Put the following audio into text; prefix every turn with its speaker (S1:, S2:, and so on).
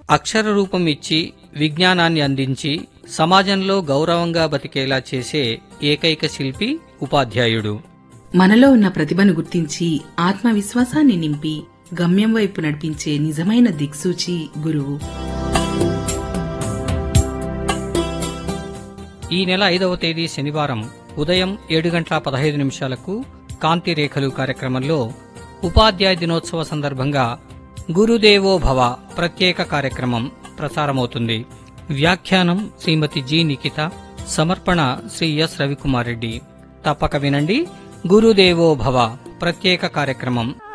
S1: అక్షర రూపం ఇచ్చి విజ్ఞానాన్ని అందించి సమాజంలో గౌరవంగా బతికేలా చేసే ఏకైక శిల్పి ఉపాధ్యాయుడు
S2: మనలో ఉన్న ప్రతిభను గుర్తించి ఆత్మవిశ్వాసాన్ని నింపి గమ్యం వైపు నడిపించే నిజమైన దిక్సూచి గురువు
S1: ఈ నెల ఐదవ తేదీ శనివారం ఉదయం ఏడు గంటల పదహైదు నిమిషాలకు కాంతి రేఖలు కార్యక్రమంలో ఉపాధ్యాయ దినోత్సవ సందర్భంగా గురుదేవో భవ ప్రత్యేక కార్యక్రమం ప్రసారమవుతుంది వ్యాఖ్యానం శ్రీమతి జి నిఖిత సమర్పణ శ్రీ ఎస్ రవికుమార్ రెడ్డి తప్పక వినండి గురుదేవో భవ ప్రత్యేక కార్యక్రమం